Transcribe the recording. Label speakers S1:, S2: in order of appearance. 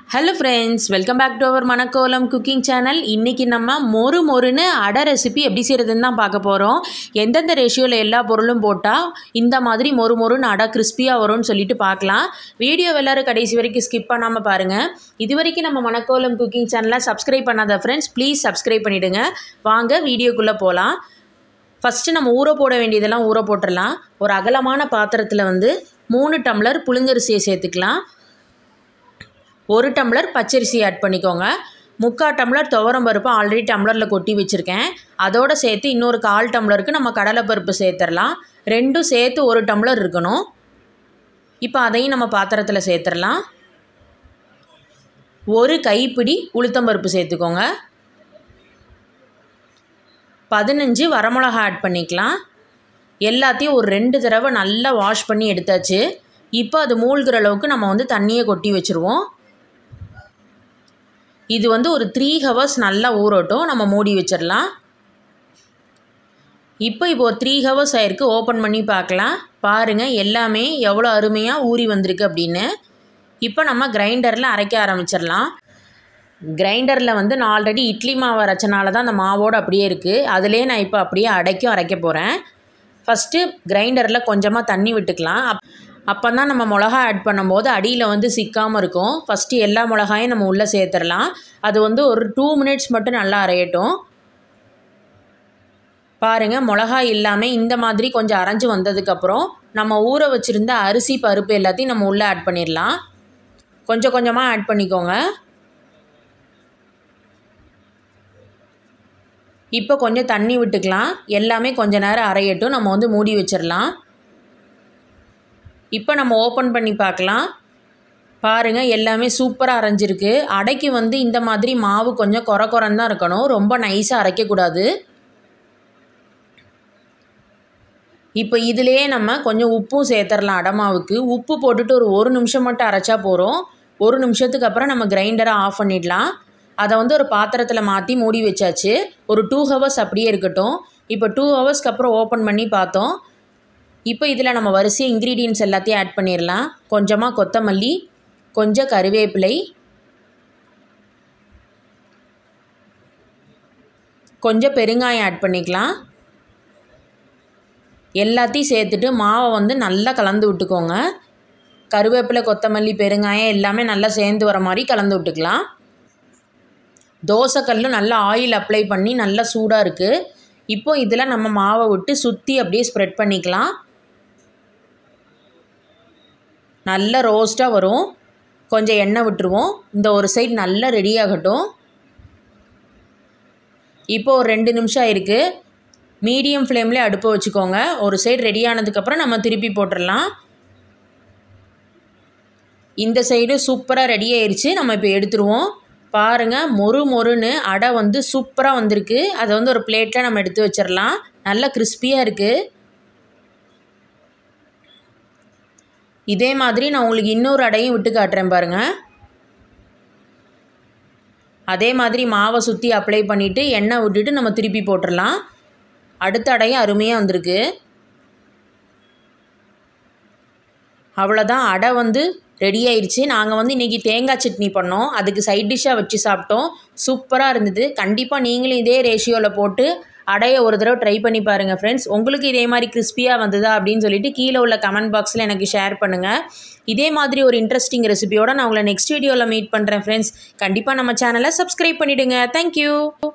S1: hello friends welcome back to our Manakkolam cooking channel இன்றைக்கி நம்ம மொறு மொறுன்னு அடை ரெசிபி எப்படி செய்கிறதுன்னு தான் பார்க்க போகிறோம் எந்தெந்த ரேஷியோவில் எல்லா பொருளும் போட்டால் இந்த மாதிரி மொறு மொறுன்னு அடை கிறிஸ்பியாக வரும்னு சொல்லிட்டு பார்க்கலாம் வீடியோ எல்லோரும் கடைசி வரைக்கும் ஸ்கிப் பண்ணாமல் பாருங்கள் இது வரைக்கும் நம்ம மணக்கோலம் குக்கிங் சேனலை சப்ஸ்கிரைப் பண்ணாத ஃப்ரெண்ட்ஸ் ப்ளீஸ் சப்ஸ்கிரைப் பண்ணிவிடுங்க வாங்க வீடியோக்குள்ளே போகலாம் ஃபஸ்ட்டு நம்ம ஊற போட வேண்டியதெல்லாம் ஊற போட்டுடலாம் ஒரு அகலமான பாத்திரத்தில் வந்து மூணு டம்ளர் புழுங்கரிசியை சேர்த்துக்கலாம் ஒரு டம்ளர் பச்சரிசி ஆட் பண்ணிக்கோங்க முக்கால் டம்ளர் துவரம் பருப்பு ஆல்ரெடி டம்ளரில் கொட்டி வச்சுருக்கேன் அதோடு சேர்த்து இன்னொரு கால் டம்ளருக்கு நம்ம கடலைப்பருப்பு சேர்த்துடலாம் ரெண்டும் சேர்த்து ஒரு டம்ளர் இருக்கணும் இப்போ அதையும் நம்ம பாத்திரத்தில் சேர்த்துடலாம் ஒரு கைப்பிடி உளுத்தம்பருப்பு சேர்த்துக்கோங்க பதினஞ்சு வரமிளகா ஆட் பண்ணிக்கலாம் எல்லாத்தையும் ஒரு ரெண்டு தடவை நல்லா வாஷ் பண்ணி எடுத்தாச்சு இப்போ அது மூழ்கிற அளவுக்கு நம்ம வந்து தண்ணியை கொட்டி வச்சுருவோம் இது வந்து ஒரு த்ரீ ஹவர்ஸ் நல்லா ஊறட்டும் நம்ம மூடி வச்சிடலாம் இப்போ இப்போ ஒரு த்ரீ ஹவர்ஸ் ஆயிருக்கு ஓப்பன் பண்ணி பார்க்கலாம் பாருங்கள் எல்லாமே எவ்வளோ அருமையாக ஊறி வந்திருக்கு அப்படின்னு இப்போ நம்ம கிரைண்டரில் அரைக்க ஆரம்பிச்சிடலாம் கிரைண்டரில் வந்து நான் ஆல்ரெடி இட்லி மாவு அரைச்சனால தான் அந்த மாவோடு அப்படியே இருக்குது அதிலே நான் இப்போ அப்படியே அடைக்கும் அரைக்க போகிறேன் ஃபஸ்ட்டு கிரைண்டரில் கொஞ்சமாக தண்ணி விட்டுக்கலாம் அப் அப்போ தான் நம்ம மிளகா ஆட் பண்ணும்போது அடியில் வந்து சிக்காமல் இருக்கும் ஃபஸ்ட்டு எல்லா மிளகாயும் நம்ம உள்ளே சேர்த்துடலாம் அது வந்து ஒரு டூ மினிட்ஸ் மட்டும் நல்லா அரையட்டும் பாருங்கள் மிளகா இல்லாமல் இந்த மாதிரி கொஞ்சம் அரைஞ்சு வந்ததுக்கப்புறம் நம்ம ஊற வச்சுருந்த அரிசி பருப்பு எல்லாத்தையும் நம்ம உள்ளே ஆட் பண்ணிடலாம் கொஞ்சம் கொஞ்சமாக ஆட் பண்ணிக்கோங்க இப்போ கொஞ்சம் தண்ணி விட்டுக்கலாம் எல்லாமே கொஞ்ச நேரம் அரையட்டும் நம்ம வந்து மூடி வச்சிடலாம் இப்போ நம்ம ஓப்பன் பண்ணி பார்க்கலாம் பாருங்கள் எல்லாமே சூப்பராக அரைஞ்சிருக்கு அடைக்கு வந்து இந்த மாதிரி மாவு கொஞ்சம் குறை குறைன்னு தான் இருக்கணும் ரொம்ப நைஸாக அரைக்கக்கூடாது இப்போ இதிலேயே நம்ம கொஞ்சம் உப்பும் சேர்த்துடலாம் அடமாவுக்கு உப்பு போட்டுட்டு ஒரு ஒரு நிமிஷம் மட்டும் அரைச்சா போகிறோம் ஒரு நிமிஷத்துக்கு அப்புறம் நம்ம கிரைண்டரை ஆஃப் பண்ணிடலாம் அதை வந்து ஒரு பாத்திரத்தில் மாற்றி மூடி வச்சாச்சு ஒரு டூ ஹவர்ஸ் அப்படியே இருக்கட்டும் இப்போ டூ ஹவர்ஸ்க்கு அப்புறம் ஓப்பன் பண்ணி பார்த்தோம் இப்போ இதில் நம்ம வரிசையாக இன்க்ரீடியன்ஸ் எல்லாத்தையும் ஆட் பண்ணிடலாம் கொஞ்சமாக கொத்தமல்லி கொஞ்சம் கருவேப்பிலை கொஞ்சம் பெருங்காயம் ஆட் பண்ணிக்கலாம் எல்லாத்தையும் சேர்த்துட்டு மாவை வந்து நல்லா கலந்து விட்டுக்கோங்க கருவேப்பிலை கொத்தமல்லி பெருங்காயம் எல்லாமே நல்லா சேர்ந்து வர மாதிரி கலந்து விட்டுக்கலாம் தோசைக்கல் நல்லா ஆயில் அப்ளை பண்ணி நல்லா சூடாக இருக்குது இப்போ இதில் நம்ம மாவை விட்டு சுற்றி அப்படியே ஸ்ப்ரெட் பண்ணிக்கலாம் நல்ல ரோஸ்ட்டாக வரும் கொஞ்சம் எண்ணெய் விட்டுருவோம் இந்த ஒரு சைடு நல்லா ரெடி ஆகட்டும் இப்போ ஒரு ரெண்டு நிமிஷம் ஆயிருக்கு மீடியம் ஃப்ளேம்லேயே அடுப்பை வச்சுக்கோங்க ஒரு சைடு ரெடி ஆனதுக்கப்புறம் நம்ம திருப்பி போட்டுடலாம் இந்த சைடு சூப்பராக ரெடி ஆயிடுச்சு நம்ம இப்போ எடுத்துருவோம் பாருங்கள் மொறு மொறுன்னு அடை வந்து சூப்பராக வந்திருக்கு அதை வந்து ஒரு பிளேட்டில் நம்ம எடுத்து வச்சிடலாம் நல்லா கிறிஸ்பியாக இருக்குது இதே மாதிரி நான் உங்களுக்கு இன்னொரு அடையும் விட்டு காட்டுறேன் பாருங்கள் அதே மாதிரி மாவை சுற்றி அப்ளை பண்ணிவிட்டு எண்ணெய் விட்டுட்டு நம்ம திருப்பி போட்டுடலாம் அடுத்த அடையும் அருமையாக வந்திருக்கு அவ்வளோதான் அடை வந்து ரெடி ஆயிடுச்சு நாங்கள் வந்து இன்றைக்கி தேங்காய் சட்னி பண்ணோம் அதுக்கு சைட் டிஷ்ஷாக வச்சு சாப்பிட்டோம் சூப்பராக இருந்தது கண்டிப்பாக நீங்களும் இதே ரேஷியோவில் போட்டு அடையை ஒரு தடவை ட்ரை பண்ணி பாருங்கள் ஃப்ரெண்ட்ஸ் உங்களுக்கு இதே மாதிரி கிறிஸ்பியாக வந்ததா அப்படின்னு சொல்லிட்டு கீழே உள்ள கமெண்ட் பாக்ஸில் எனக்கு ஷேர் பண்ணுங்கள் இதே மாதிரி ஒரு இன்ட்ரெஸ்டிங் ரெசிபியோட நான் உங்களை நெக்ஸ்ட் வீடியோவில் மீட் பண்ணுறேன் ஃப்ரெண்ட்ஸ் கண்டிப்பாக நம்ம சேனலை சப்ஸ்கிரைப் பண்ணிவிடுங்க தேங்க்யூ